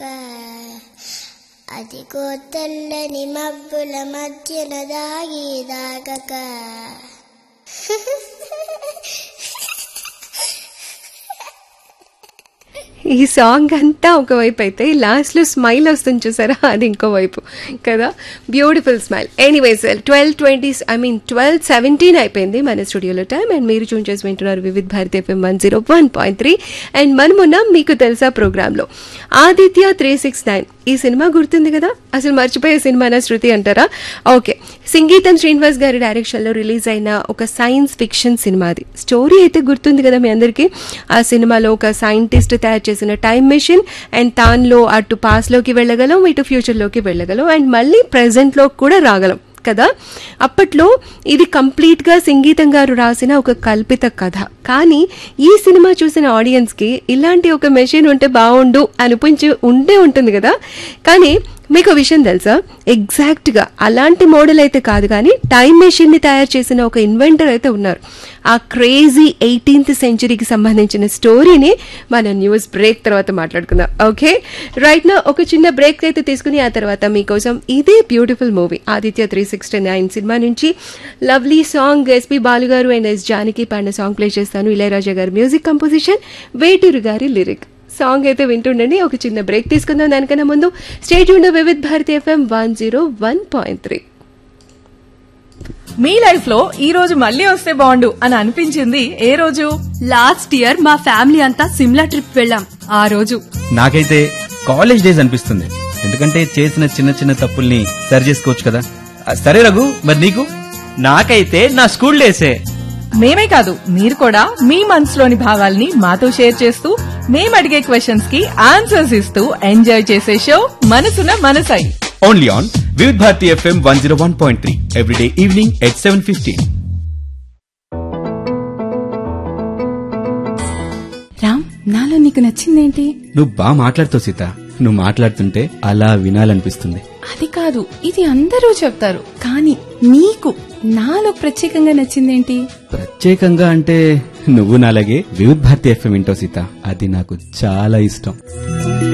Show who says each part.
Speaker 1: అదిగో తెల్లని మబ్బుల మధ్యన దాగి దాగక
Speaker 2: ఈ సాంగ్ అంతా ఒకవైపు అయితే లాస్ట్లో స్మైల్ వస్తుంది చూసారా అది ఇంకో వైపు కదా beautiful smile anyways twelve twenty I mean twelve seventeen అయిపోయింది మన స్టూడియోలో టైం అండ్ మీరు చూన్ చేసి వింటున్నారు Vividh Bharati FM one zero one point three and మనమున్న మీకు తెలుసా ప్రోగ్రాంలో ఆదిత్య త్రీ సిక్స్ నైన్ ఈ సినిమా గుర్తుంది కదా అసలు మర్చిపోయే సినిమానా శృతి అంటారా ఓకే సంగీతం శ్రీనివాస్ గారి డైరెక్షన్లో రిలీజ్ అయిన ఒక సైన్స్ ఫిక్షన్ సినిమా అది స్టోరీ అయితే గుర్తుంది కదా మీ అందరికీ ఆ సినిమాలో ఒక సైంటిస్ట్ తయారు చేసిన టైం మెషిన్ అండ్ తాన్లో అటు పాస్లోకి వెళ్ళగలం ఇటు ఫ్యూచర్లోకి వెళ్ళగలం అండ్ మళ్ళీ ప్రజెంట్లో కూడా రాగలం కదా అప్పట్లో ఇది కంప్లీట్గా సంగీతం గారు రాసిన ఒక కల్పిత కథ కానీ ఈ సినిమా చూసిన ఆడియన్స్కి ఇలాంటి ఒక మెషిన్ ఉంటే బాగుండు అనిపించి ఉండే ఉంటుంది కదా కానీ మీకు ఒక విషయం తెలుసా ఎగ్జాక్ట్గా అలాంటి మోడల్ అయితే కాదు కానీ టైం మెషిన్ని తయారు చేసిన ఒక ఇన్వెంటర్ అయితే ఉన్నారు ఆ క్రేజీ ఎయిటీన్త్ సెంచరీకి సంబంధించిన స్టోరీని మన న్యూస్ బ్రేక్ తర్వాత మాట్లాడుకుందాం ఓకే రైట్ నా ఒక చిన్న బ్రేక్ అయితే తీసుకుని ఆ తర్వాత మీకోసం ఇదే beautiful movie Aditya three sixty nine cinema నుంచి lovely song SP Balu garu and yes Janaki పాడిన సాంగ్ ప్లే చేస్తాను ఇళయరాజా గారి మ్యూజిక్ కంపోజిషన్ వేటూరు గారి లిరిక్ సాంగ్ అయితే వింటుండండి ఒక చిన్న బ్రేక్ తీసుకుందాం దానికన్నా ముందు స్టేజ్ ఉండే Vividh Bharati FM one zero one point three
Speaker 3: మీ లైఫ్ లో ఈ రోజు మళ్ళీ వస్తే బాగుండు అని అనిపించింది ఏ రోజు
Speaker 4: లాస్ట్ ఇయర్ మా ఫ్యామిలీ అంతా సిమ్లా ట్రిప్ వెళ్ళాం ఆ రోజు
Speaker 5: నాకైతే కాలేజ్ డేస్ అనిపిస్తుంది ఎందుకంటే చేసిన చిన్న చిన్న తప్పుల్ని సరి చేసుకోవచ్చు కదా ఆ, సరే రఘు మరి నీకు
Speaker 6: నాకైతే నా స్కూల్ డేసే
Speaker 3: మేమే కాదు మీరు కూడా మీ మనసులోని భావాల్ని మాతో షేర్ చేస్తూ మేము అడిగే క్వశ్చన్స్ కి ఆన్సర్స్ ఇస్తూ ఎంజాయ్ చేసే show Manasuna Manasai
Speaker 5: only on Vividh Bharati FM one zero one point three everyday evening at seven fifteen
Speaker 4: Ram నాలో నీకు నచ్చిందేంటి
Speaker 5: నువ్వు బాగా మాట్లాడుతావు సీత నువ్వు మాట్లాడుతుంటే అలా వినాలనిపిస్తుంది
Speaker 4: అది కాదు ఇది అందరూ చెప్తారు కానీ నీకు నాలో ప్రత్యేకంగా నచ్చిందేంటి
Speaker 5: ప్రత్యేకంగా అంటే నువ్వు నాలాగే వివిధ్ భారతి ఎఫ్ఎం వింటావు సీత అది నాకు చాలా ఇష్టం